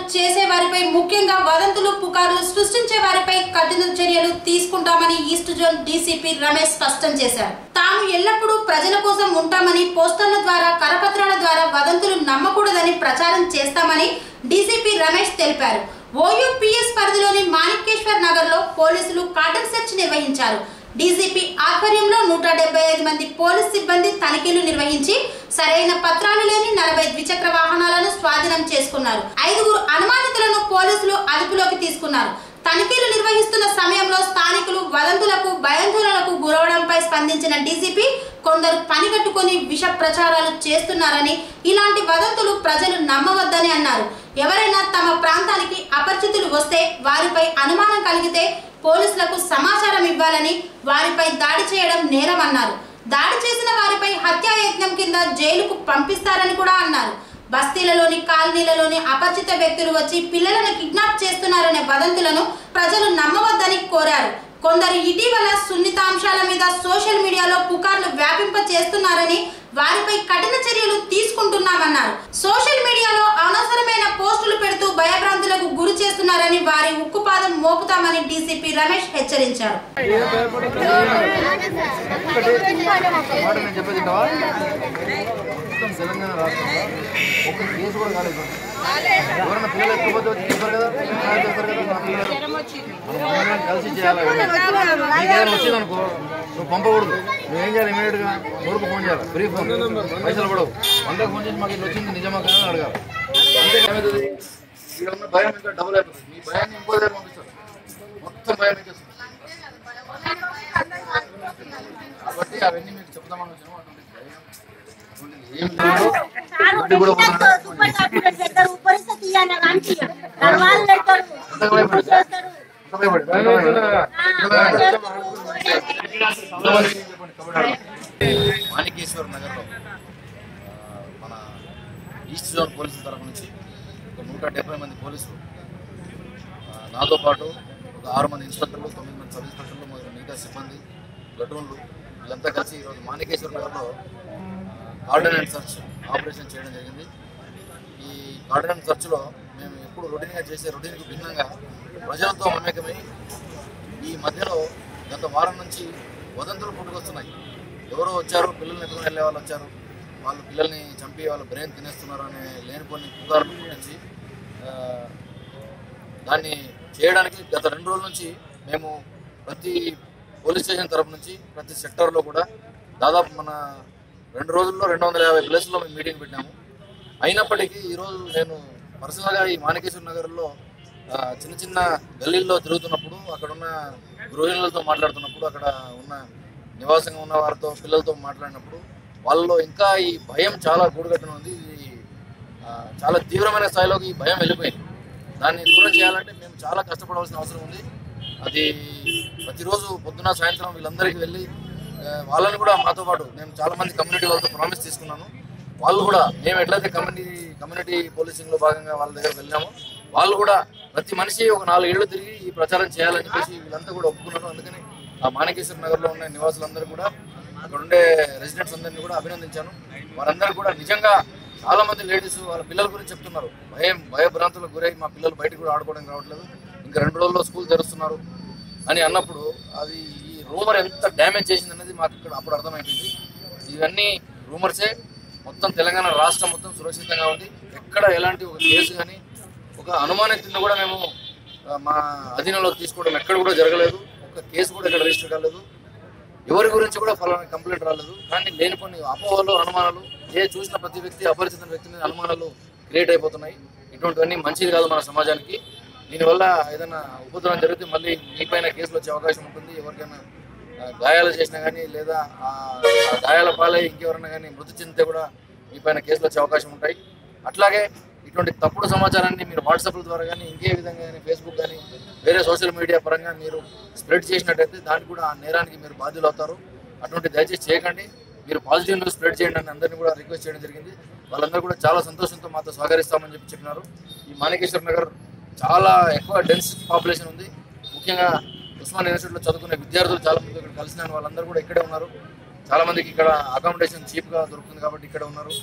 చేసే వారిపై ముఖ్యంగా వదంతులు పుకార్లు సృష్టించే వారిపై కఠిన చర్యలు తీసుకుంటామని ఈస్ట్ జోన్ డీసీపీ రమేష్ స్పష్టం చేశారు తాము ఎల్లప్పుడూ ప్రజల కోసం ఉంటామని పోస్టర్ల ద్వారా కరపత్రాల ద్వారా వదంతులు నమ్మకూడదని ప్రచారం చేస్తామని డీసీపీ రమేష్ తెలిపారు ఓయూపీఎస్ పరిధిలోని మాణిక్యేశ్వర్ నగర్ లో పోలీసులు కార్డన్ సెర్చ్ నిర్వహించారు డీసీపీ ఆధ్వర్యంలో నూట డెబ్బై ఐదు మంది పోలీస్ సిబ్బంది తనిఖీలు నిర్వహించి సరైన పత్రాలు లేని నలభై ద్విచక్ర వాహనాలను స్వాధీనం చేసుకున్నారు ఐదుగురు అనుమానితులను పోలీసులు అదుపులోకి తీసుకున్నారు తనిఖీలు నిర్వహిస్తున్న సమయంలో స్థానికులు వదంతులకు భయాందోళనకు గురవడంపై స్పందించిన డీసీపీ కొందరు పని కట్టుకొని విష ప్రచారాలు చేస్తున్నారని ఇలాంటి వదంతులు ప్రజలు నమ్మవద్దని అన్నారు ఎవరైనా తమ ప్రాంతానికి అపరిచితులు వస్తే వారిపై అనుమానం కలిగితే పోలీసులకు సమాచారం ఇవ్వాలని వారిపై దాడి చేయడం నేరమన్నారు దాడి చేసిన వారిపై హత్యాయత్నం కింద జైలుకు పంపిస్తారని కూడా అన్నారు బస్తీలలోని కాలనీలలోని అపరిచిత వ్యక్తులు వచ్చి పిల్లలను కిడ్నాప్ చేస్తున్నారనే వదంతులను ప్రజలు నమ్మవద్దని కోరారు కొందరు ఇటీవల సున్నితాంశాల మీద సోషల్ మీడియాలో పుకార్లు వ్యాపింప చేస్తున్నారని వారిపై కఠిన చర్యలు తీసుకుంటున్నామన్నారు సోషల్ మీడియాలో అనవసరమైన పోస్టులు పెడుతూ భయభ్రాంతులకు గురి చేస్తున్నారని వారి ఉక్కుపాదం మోపుతామని డీసీపీ రమేష్ హెచ్చరించారు మాట నేను చెప్పేది వింటావా? మొత్తం తెలంగాణ రాష్ట్రంలో ఒక కేసు కూడా కాలేదు ఎవరైనా పిల్లలు ఎత్తుకుపోతే వచ్చి చెప్పారు కదా నాకు చెప్పారు కదా మా పిల్లలు మనం అందరం కలిసి చేయాలి నీకేదైనా వచ్చింది అనుకో నువ్వు పంపకూడదు నువ్వేం చేయాలి ఇమీడియట్ గా నూరుకు ఫోన్ చేయాలి ఫ్రీ ఫోన్ పైసలు పడవు వందకు ఫోన్ చేసి మాకు ఇట్లా వచ్చింది నిజమా కాదా అని అడగాలి అంతే ఏమవుతుంది ఇక్కడ ఉన్న భయం ఇంకా డబుల్ అయిపోతుంది మీ భయాన్ని ఇంకో దగ్గర పంపిస్తారు మొత్తం భయం ఇచ్చేస్తుంది కాబట్టి అవన్నీ మీకు చెప్తామని వచ్చినాం అటువంటి భయం అటువంటిది ఏం లేదు ఒకటి కూడా పోతుంది. ఎంత భయపడి ఎంత భయపడి మాణికేశ్వర్ నగర్లో ఆ, మన ఈస్ట్ జోన్ పోలీసుల తరఫు నుంచి ఒక నూట డెబ్బై మంది పోలీసులు ఆ, నాతో పాటు ఒక ఆరు మంది ఇన్స్పెక్టర్లు తొమ్మిది మంది సబ్ ఇన్స్పెక్టర్లు మొదలు మిగతా సిబ్బంది ప్లటూన్లు వీళ్ళంతా కలిసి ఈరోజు మాణికేశ్వర్ నగర్లో ఆర్డినెన్స్ సర్చ్ ఆపరేషన్ చేయడం జరిగింది ఈ ఆర్డినెన్స్ సర్చ్లో మేము ఎప్పుడు రొటీన్గా చేసే రొటీన్కి భిన్నంగా ప్రజలతో మమేకమై ఈ మధ్యలో గత వారం నుంచి వదంతులు పుట్టుకొస్తున్నాయి ఎవరో వచ్చారు పిల్లల్ని ఎత్తుకుని వెళ్ళే వాళ్ళు వచ్చారు వాళ్ళు పిల్లల్ని చంపి వాళ్ళ బ్రెయిన్ తినేస్తున్నారు అనే లేనిపోని పుకార్లు పుట్టించి ఆ, దాన్ని చేయడానికి గత రెండు రోజుల నుంచి మేము ప్రతి పోలీస్ స్టేషన్ తరపు నుంచి ప్రతి సెక్టర్లో కూడా దాదాపు మన రెండు రోజుల్లో రెండు వందల యాభై ప్లేస్లో మేము మీటింగ్ పెట్టాము అయినప్పటికీ ఈరోజు నేను పర్సనల్గా ఈ మాణికేశ్వర నగర్లో ఆ, చిన్న చిన్న గల్లీల్లో తిరుగుతున్నప్పుడు అక్కడ ఉన్న గృహిణులతో మాట్లాడుతున్నప్పుడు అక్కడ ఉన్న నివాసంగా ఉన్న వారితో పిల్లలతో మాట్లాడినప్పుడు వాళ్ళలో ఇంకా ఈ భయం చాలా గూడుగట్టున ఉంది ఇది ఆ, చాలా తీవ్రమైన స్థాయిలోకి ఈ భయం వెళ్ళిపోయింది దాన్ని దూరం చేయాలంటే మేము చాలా కష్టపడవలసిన అవసరం ఉంది అది ప్రతిరోజు పొద్దున సాయంత్రం వీళ్ళందరికీ వెళ్ళి ఆ, వాళ్ళని కూడా మాతో పాటు నేను చాలా మంది కమ్యూనిటీ వాళ్ళతో ప్రామిస్ తీసుకున్నాను వాళ్ళు కూడా మేము ఎట్లయితే కమ్యూనిటీ కమ్యూనిటీ పోలీసింగ్ లో భాగంగా వాళ్ళ దగ్గర వెళ్ళామో వాళ్ళు కూడా ప్రతి మనిషి ఒక నాలుగు ఏళ్ళు తిరిగి ఈ ప్రచారం చేయాలని చెప్పేసి వీళ్ళంతా కూడా ఒప్పుకున్నారు అందుకని ఆ మాణికేశ్వర నగర్ లో ఉన్న నివాసులందరూ కూడా అక్కడ ఉండే రెసిడెంట్స్ అందరినీ కూడా అభినందించాను వారందరూ కూడా నిజంగా చాలా మంది లేడీస్ వాళ్ళ పిల్లల గురించి చెప్తున్నారు భయం భయభ్రాంతులకు గురై మా పిల్లలు బయటకు కూడా ఆడుకోవడానికి రావట్లేదు ఇంకా రెండు రోజుల్లో స్కూల్ తెరుస్తున్నారు అని అన్నప్పుడు అది ఈ రూమర్ ఎంత డ్యామేజ్ చేసింది అనేది మాకు ఇక్కడ అప్పుడు అర్థమైంది ఇవన్నీ రూమర్సే మొత్తం తెలంగాణ రాష్ట్రం మొత్తం సురక్షితంగా ఉంది ఎక్కడ ఎలాంటి ఒక కేసు కానీ ఒక అనుమానితుడిని కూడా మేము ఆ, మా అధీనంలోకి తీసుకోవడం ఎక్కడ కూడా జరగలేదు ఒక కేసు కూడా ఇక్కడ రిజిస్టర్ కాలేదు ఎవరి గురించి కూడా ఫలానా కంప్లైంట్ రాలేదు కానీ లేని కొన్ని అపోహలు అనుమానాలు ఏ చూసిన ప్రతి వ్యక్తి అపరిచిత వ్యక్తి మీద అనుమానాలు క్రియేట్ అయిపోతున్నాయి ఇటువంటివన్నీ మంచిది కాదు మన సమాజానికి దీనివల్ల ఏదైనా ఉపద్రవం జరిగితే మళ్ళీ మీపైన కేసులు వచ్చే అవకాశం ఉంటుంది ఎవరికైనా ఆ, గాయాలు చేసినా కానీ లేదా ఆ ఆ గాయాల పాలై ఇంకెవరైనా కానీ మృతి చెందితే కూడా మీపైన కేసులు వచ్చే అవకాశం ఉంటాయి అట్లాగే ఇటువంటి తప్పుడు సమాచారాన్ని మీరు వాట్సాప్ల ద్వారా కానీ ఇంకే విధంగా కానీ ఫేస్బుక్ కానీ వేరే సోషల్ మీడియా పరంగా మీరు స్ప్రెడ్ చేసినట్టయితే దానికి కూడా ఆ నేరానికి మీరు బాధ్యులు అవుతారు అటువంటి దయచేసి చేయకండి మీరు పాజిటివ్ న్యూస్ స్ప్రెడ్ చేయండి అని అందరినీ కూడా రిక్వెస్ట్ చేయడం జరిగింది వాళ్ళందరూ కూడా చాలా సంతోషంతో మాతో సహకరిస్తామని చెప్పి చెప్పినారు ఈ మాణికేశ్వర నగర్ చాలా ఎక్కువ డెన్స్ పాపులేషన్ ఉంది ముఖ్యంగా ఉస్మాన్ యూనివర్సిటీలో చదువుకునే విద్యార్థులు చాలా మంది ఇక్కడ కలిసిన వాళ్ళందరూ కూడా ఇక్కడే ఉన్నారు చాలా మందికి ఇక్కడ అకామిడేషన్ చీప్ గా దొరుకుతుంది కాబట్టి ఇక్కడ ఉన్నారు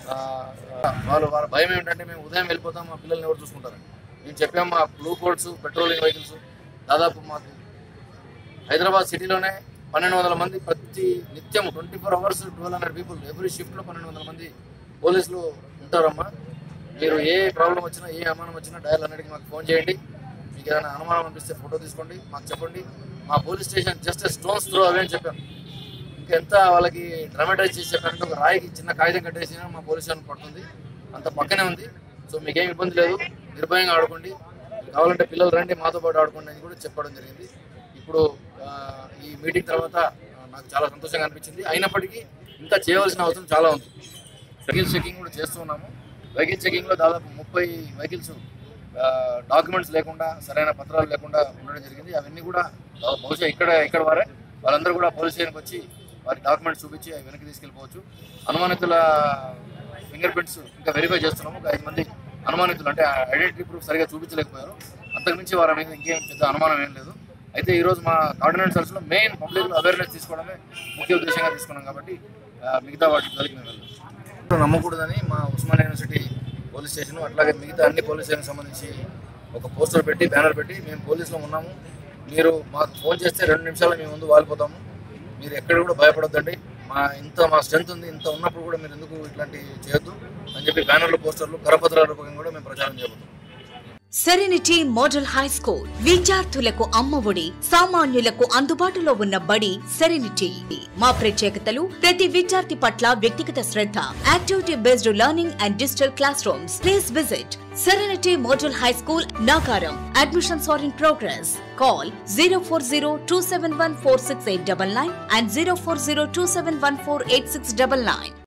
ఆ, వాళ్ళు వాళ్ళ భయం ఏంటంటే మేము ఉదయం వెళ్ళిపోతాం మా పిల్లల్ని ఎవరు చూసుకుంటారు మేము చెప్పాము మా బ్లూ కోడ్స్ పెట్రోలింగ్ వెహికల్స్ దాదాపు మాకు హైదరాబాద్ సిటీలోనే పన్నెండు వందల మంది ప్రతి నిత్యం twenty four hours twelve hundred people every షిఫ్ట్లో పన్నెండు వందల మంది పోలీసులు ఉంటారమ్మా మీరు ఏ ప్రాబ్లం వచ్చినా ఏ అనుమానం వచ్చినా డయల్ హండ్రెడ్కి మాకు ఫోన్ చేయండి మీకు ఏదైనా అనుమానం అనిపిస్తే ఫోటో తీసుకోండి మాకు చెప్పండి మా police station just stones throw away అని చెప్పాను ఇంకా ఎంత వాళ్ళకి డ్రామటైజ్ చేసి చెప్పారంటే ఒక రాయికి చిన్న కాగితం కట్టేసినా మా పోలీస్ స్టేషన్ పడుతుంది అంత పక్కనే ఉంది సో మీకేం ఇబ్బంది లేదు నిర్భయంగా ఆడుకోండి కావాలంటే పిల్లలు రండి మాతో పాటు ఆడుకోండి అని కూడా చెప్పడం జరిగింది ఇప్పుడు ఆ, ఈ మీటింగ్ తర్వాత ఆ, నాకు చాలా సంతోషంగా అనిపించింది అయినప్పటికీ ఇంకా చేయవలసిన అవసరం చాలా ఉంది వెహికల్ చెకింగ్ కూడా చేస్తున్నాము వెహికల్ చెకింగ్లో దాదాపు ముప్పై వెహికల్స్ డాక్యుమెంట్స్ లేకుండా సరైన పత్రాలు లేకుండా ఉండడం జరిగింది అవన్నీ కూడా బహు- బహుశా ఇక్కడ ఇక్కడ వారే వాళ్ళందరూ కూడా పోలీస్ స్టేషన్కి వచ్చి వారి డాక్యుమెంట్స్ చూపించి అవి వెనక్కి తీసుకెళ్ళిపోవచ్చు అనుమానితుల ఫింగర్ ప్రింట్స్ ఇంకా వెరిఫై చేస్తున్నాము ఒక ఐదు మంది అనుమానితులు అంటే ఐడెంటిటీ ప్రూఫ్ సరిగా చూపించలేకపోయారు అంతకుమించి వారి మీద ఇంకేం పెద్ద అనుమానం ఏం లేదు అయితే ఈరోజు మా కార్డినేట్ సెల్స్లో మెయిన్ పబ్లిక్ అవేర్నెస్ తీసుకోవడమే ముఖ్య ఉద్దేశంగా తీసుకున్నాం కాబట్టి ఆ, మిగతా వాటి జోలికి మేము వెళ్ళాం నమ్మకూడదని మా ఉస్మానియా యూనివర్సిటీ పోలీస్ స్టేషన్ అట్లాగే మిగతా అన్ని పోలీస్ స్టేషన్ సంబంధించి ఒక పోస్టర్ పెట్టి బ్యానర్ పెట్టి మేము పోలీసులో ఉన్నాము మీరు మాకు ఫోన్ చేస్తే రెండు నిమిషాలు మేము ముందు వాలిపోతాము మీరు ఎక్కడ కూడా భయపడొద్దండి మా ఇంత మా స్ట్రెంత్ ఉంది ఇంత ఉన్నప్పుడు కూడా మీరు ఎందుకు ఇట్లాంటివి చేయొద్దు అని చెప్పి బ్యానర్లు పోస్టర్లు కరపత్రాల రూపంగా కూడా మేము ప్రచారం చేయబోతున్నాం సెరెనిటీ మోడల్ హై స్కూల్ విద్యార్థులకు అమ్మఒడి సామాన్యులకు అందుబాటులో ఉన్న బడి సెరెనిటీ మా ప్రత్యేకతలు ప్రతి విద్యార్థి పట్ల వ్యక్తిగత శ్రద్ధ activity based learning and digital classrooms please visit Serenity model high school Nagaram admissions are in progress call zero four zero two seven one four six eight double nine and zero four zero two seven one four eight six double nine